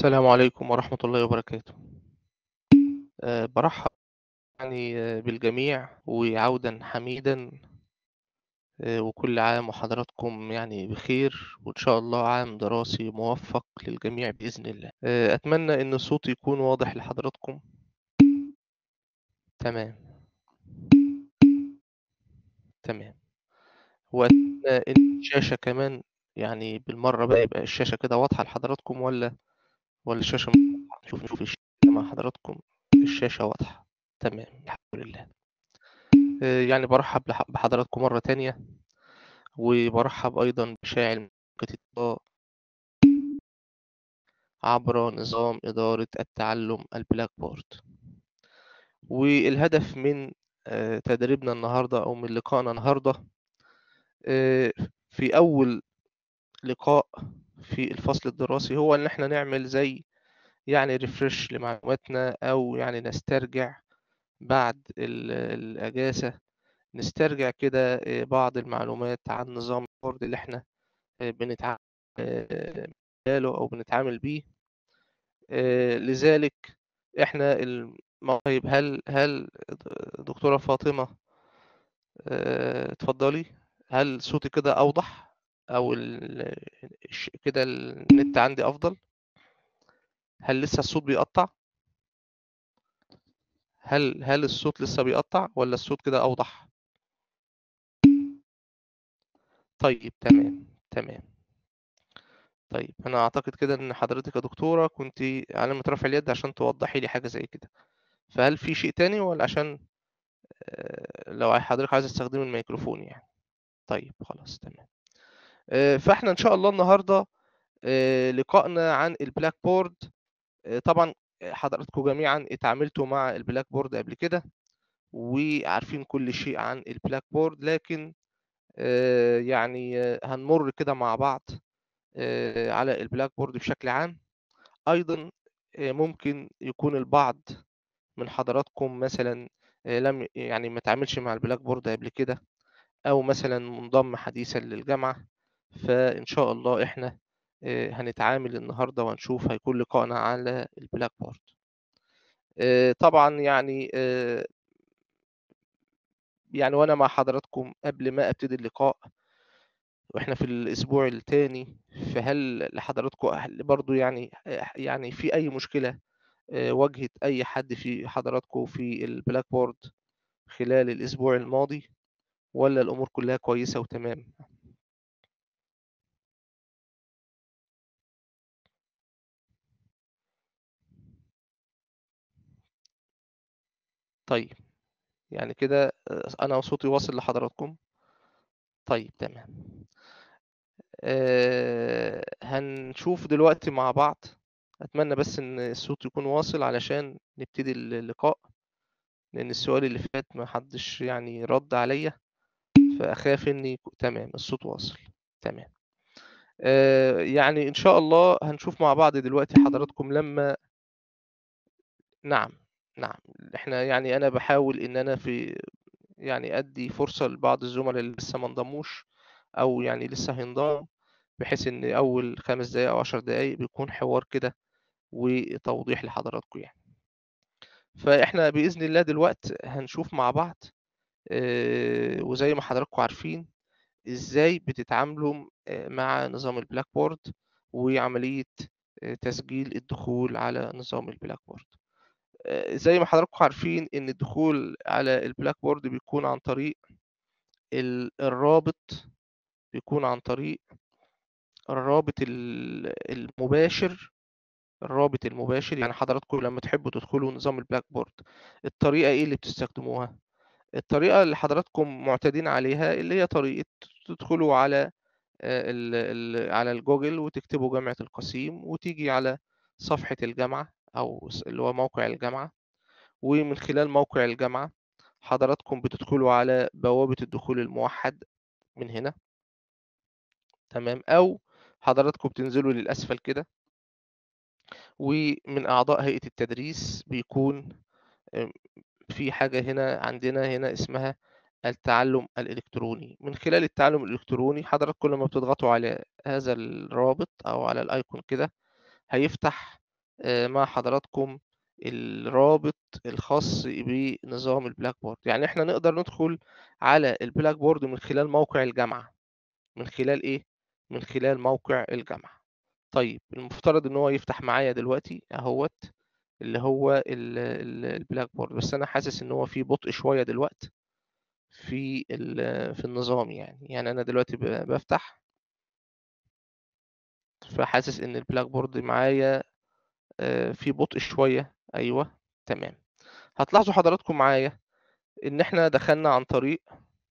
السلام عليكم ورحمة الله وبركاته أه برحب يعني آه، بالجميع وعودا حميدا أه وكل عام وحضراتكم يعني بخير وإن شاء الله عام دراسي موفق للجميع بإذن الله أه أتمنى إن الصوت يكون واضح لحضراتكم تمام تمام وأتمنى إن الشاشة كمان يعني بالمرة بقى يبقى الشاشة كده واضحة لحضراتكم ولا ولا الشاشة مش واضحة نشوف نشوف الشاشة مع حضراتكم الشاشة واضحة تمام الحمد لله آه، يعني برحب لح- بحضراتكم مرة تانية وبرحب أيضا بشاعل ملكة الإضاءة عبر نظام إدارة التعلم البلاك بورد والهدف من آه، تدريبنا النهاردة أو من لقائنا النهاردة آه، في أول لقاء في الفصل الدراسي هو إن إحنا نعمل زي يعني ريفرش لمعلوماتنا أو يعني نسترجع بعد ال- الأجازة نسترجع كده آه، بعض المعلومات عن نظام البورد اللي إحنا آه، بنتعامل آه، له أو بنتعامل بيه آه، لذلك إحنا الم- طيب هل هل دكتورة فاطمة آه، اتفضلي هل صوتي كده أوضح أو ال- الش- كده النت عندي أفضل هل لسه الصوت بيقطع هل هل الصوت لسه بيقطع ولا الصوت كده أوضح طيب تمام تمام طيب أنا أعتقد كده إن حضرتك يا دكتورة كنت علامة رفع اليد عشان توضحي لي حاجة زي كده فهل في شيء تاني ولا عشان آه، لو حضرتك عايز تستخدم الميكروفون يعني طيب خلاص تمام آه، فاحنا ان شاء الله النهارده آه، لقائنا عن البلاك بورد آه، طبعا حضراتكم جميعا اتعاملتوا مع البلاك بورد قبل كده وعارفين كل شيء عن البلاك بورد لكن آه، يعني آه، هنمر كده مع بعض آه، على البلاك بورد بشكل عام ايضا آه، ممكن يكون البعض من حضراتكم مثلا آه، لم يعني ما تعاملش مع البلاك بورد قبل كده او مثلا منضم حديثا للجامعة فان شاء الله احنا آه، هنتعامل النهاردة وهنشوف هيكون لقائنا على البلاك بورد آه، طبعا يعني آه، يعني وانا مع حضراتكم قبل ما ابتدي اللقاء واحنا في الاسبوع الثاني فهل لحضراتكم هل برضو يعني يعني في اي مشكلة آه، واجهت اي حد في حضراتكم في البلاك بورد خلال الاسبوع الماضي ولا الامور كلها كويسة وتمام طيب يعني كده آه، انا صوتي واصل لحضراتكم طيب تمام آه، هنشوف دلوقتي مع بعض اتمنى بس ان الصوت يكون واصل علشان نبتدي اللقاء لان السؤال اللي فات ما حدش يعني رد عليا فاخاف اني يكو- تمام الصوت واصل تمام آه، يعني ان شاء الله هنشوف مع بعض دلوقتي حضراتكم لما نعم نعم احنا يعني انا بحاول ان انا في يعني ادي فرصة لبعض الزملاء اللي لسه ما انضموش او يعني لسه هينضموا بحيث ان اول خمس دقايق او عشر دقايق بيكون حوار كده وتوضيح لحضراتكم يعني فاحنا باذن الله دلوقتي هنشوف مع بعض آه، وزي ما حضراتكم عارفين ازاي بتتعاملوا آه، مع نظام البلاك بورد وعملية آه، تسجيل الدخول على نظام البلاك بورد آه، زي ما حضراتكم عارفين ان الدخول على البلاك بورد بيكون عن طريق ال- الرابط بيكون عن طريق الرابط ال- المباشر الرابط المباشر يعني حضراتكم لما تحبوا تدخلوا نظام البلاك بورد الطريقة ايه اللي بتستخدموها الطريقة اللي حضراتكم معتادين عليها اللي هي طريقة تدخلوا على آه، ال ال على الجوجل وتكتبوا جامعة القصيم وتيجي على صفحة الجامعة أو س- اللي هو موقع الجامعة ومن خلال موقع الجامعة حضراتكم بتدخلوا على بوابة الدخول الموحد من هنا تمام أو حضراتكم بتنزلوا للأسفل كده ومن أعضاء هيئة التدريس بيكون آم، في حاجة هنا عندنا هنا اسمها التعلم الإلكتروني من خلال التعلم الإلكتروني حضراتكم لما بتضغطوا على هذا الرابط أو على الأيكون كده هيفتح آه، مع حضراتكم الرابط الخاص بنظام البلاك بورد يعني احنا نقدر ندخل على البلاك بورد من خلال موقع الجامعة من خلال ايه من خلال موقع الجامعة طيب المفترض ان هو يفتح معايا دلوقتي اهوت اللي هو ال- ال- البلاك بورد بس انا حاسس ان هو فيه بطء شوية دلوقتي في ال- في النظام يعني يعني انا دلوقتي ب- بفتح فحاسس ان البلاك بورد معايا آه، في بطء شوية ايوه تمام هتلاحظوا حضراتكم معايا ان احنا دخلنا عن طريق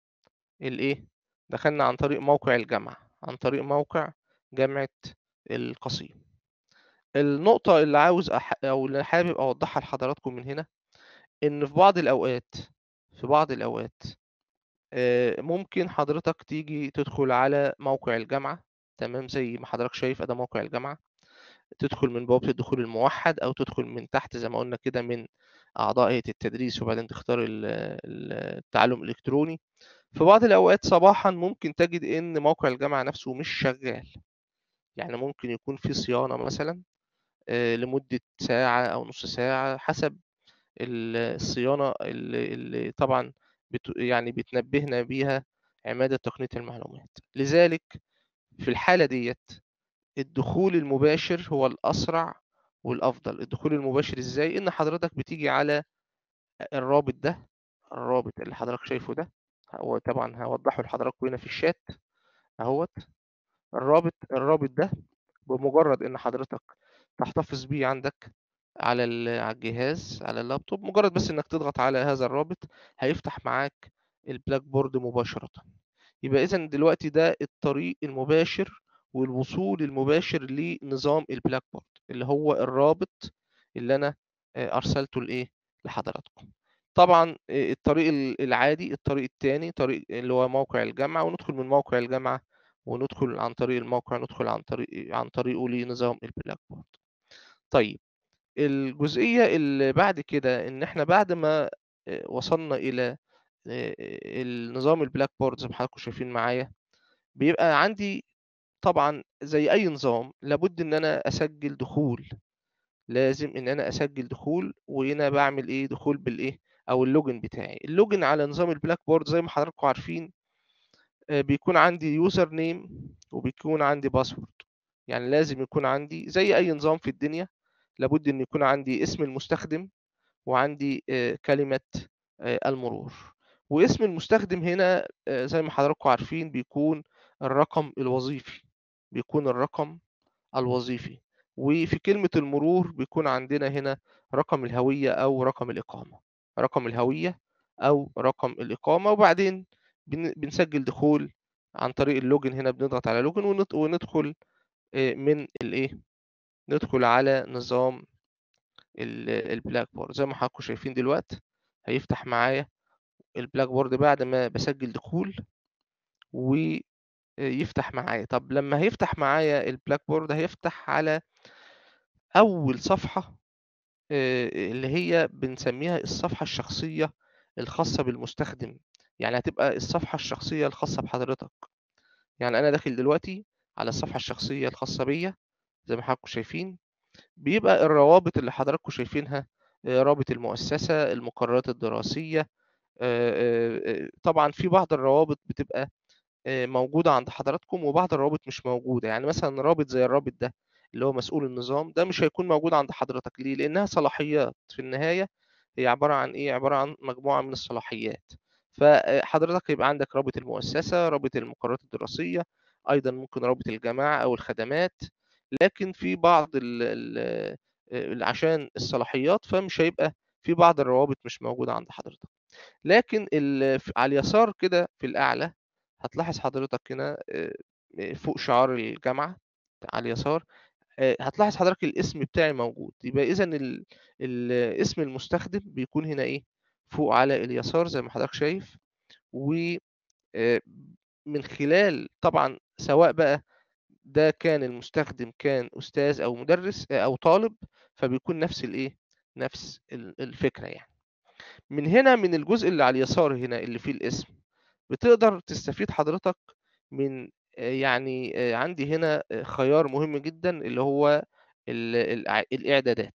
الايه دخلنا عن طريق موقع الجامعة عن طريق موقع جامعة القصيم النقطة اللي عاوز أح... او اللي حابب اوضحها لحضراتكم من هنا ان في بعض الاوقات في بعض الاوقات آه، ممكن حضرتك تيجي تدخل على موقع الجامعة تمام زي ما حضرتك شايف ده موقع الجامعة تدخل من بوابة الدخول الموحد أو تدخل من تحت زي ما قلنا كده من أعضاء هيئة التدريس وبعدين تختار ال- ال- التعلم الإلكتروني في بعض الأوقات صباحا ممكن تجد إن موقع الجامعة نفسه مش شغال يعني ممكن يكون في صيانة مثلا آه، لمدة ساعة أو نص ساعة حسب ال- الصيانة اللي, اللي طبعا بت يعني بتنبهنا بيها عمادة تقنية المعلومات لذلك في الحالة ديت الدخول المباشر هو الأسرع والأفضل الدخول المباشر إزاي إن حضرتك بتيجي على الرابط ده الرابط اللي حضرتك شايفه ده هو طبعا هوضحه لحضراتكم هنا في الشات اهوت الرابط الرابط ده بمجرد ان حضرتك تحتفظ بيه عندك على ال- على الجهاز على اللابتوب مجرد بس انك تضغط على هذا الرابط هيفتح معاك البلاك بورد مباشرة يبقى اذا دلوقتي ده الطريق المباشر والوصول المباشر لنظام البلاك بورد اللي هو الرابط اللي انا آه، ارسلته لايه لحضراتكم طبعا آه، الطريق ال- العادي الطريق التاني طريق اللي هو موقع الجامعة وندخل من موقع الجامعة وندخل عن طريق الموقع ندخل عن طريق عن طريقه لنظام البلاك بورد طيب الجزئية اللي بعد كده ان احنا بعد ما آه، وصلنا الى آه، النظام البلاك بورد زي ما حضراتكم شايفين معايا بيبقى عندي طبعا زي اي نظام لابد ان انا اسجل دخول لازم ان انا اسجل دخول وهنا بعمل ايه دخول بالايه او اللوجن بتاعي اللوجن على نظام البلاك بورد زي ما حضراتكم عارفين آه، بيكون عندي يوزر نيم وبيكون عندي باسورد يعني لازم يكون عندي زي اي نظام في الدنيا لابد ان يكون عندي اسم المستخدم وعندي آه، كلمة آه، المرور واسم المستخدم هنا آه، زي ما حضراتكم عارفين بيكون الرقم الوظيفي بيكون الرقم الوظيفي وفي كلمة المرور بيكون عندنا هنا رقم الهوية أو رقم الإقامة رقم الهوية أو رقم الإقامة وبعدين بن- بنسجل دخول عن طريق اللوجن هنا بنضغط على لوجن ونت- وندخل آه، من الإيه ندخل على نظام ال- البلاك بورد زي ما حضراتكم شايفين دلوقتي هيفتح معايا البلاك بورد بعد ما بسجل دخول ويفتح معايا طب لما هيفتح معايا البلاك بورد هيفتح على أول صفحة آه، اللي هي بنسميها الصفحة الشخصية الخاصة بالمستخدم يعني هتبقى الصفحة الشخصية الخاصة بحضرتك يعني أنا داخل دلوقتي على الصفحة الشخصية الخاصة بيا زي ما حضراتكم شايفين بيبقى الروابط اللي حضراتكم شايفينها آه، رابط المؤسسة المقررات الدراسية آه، آه، آه، طبعا في بعض الروابط بتبقى آه، موجودة عند حضراتكم وبعض الروابط مش موجودة يعني مثلا رابط زي الرابط ده اللي هو مسؤول النظام ده مش هيكون موجود عند حضرتك ليه؟ لأنها صلاحيات في النهاية هي عبارة عن إيه؟ عبارة عن مجموعة من الصلاحيات فحضرتك يبقى عندك رابط المؤسسة رابط المقررات الدراسية أيضا ممكن رابط الجماعة أو الخدمات لكن في بعض ال ال ال- عشان الصلاحيات فمش هيبقى في بعض الروابط مش موجودة عند حضرتك لكن ال- ف- على اليسار كده في الأعلى هتلاحظ حضرتك هنا آه، آه، فوق شعار الجامعة على اليسار آه، هتلاحظ حضرتك الاسم بتاعي موجود يبقى إذا ال- ال- اسم المستخدم بيكون هنا إيه فوق على اليسار زي ما حضرتك شايف ومن خلال طبعا سواء بقى ده كان المستخدم كان أستاذ أو مدرس آه، أو طالب فبيكون نفس الإيه نفس ال- الفكرة يعني من هنا من الجزء اللي على اليسار هنا اللي فيه الاسم بتقدر تستفيد حضرتك من آه، يعني آه، عندي هنا آه، خيار مهم جدا اللي هو ال الإع الإعدادات.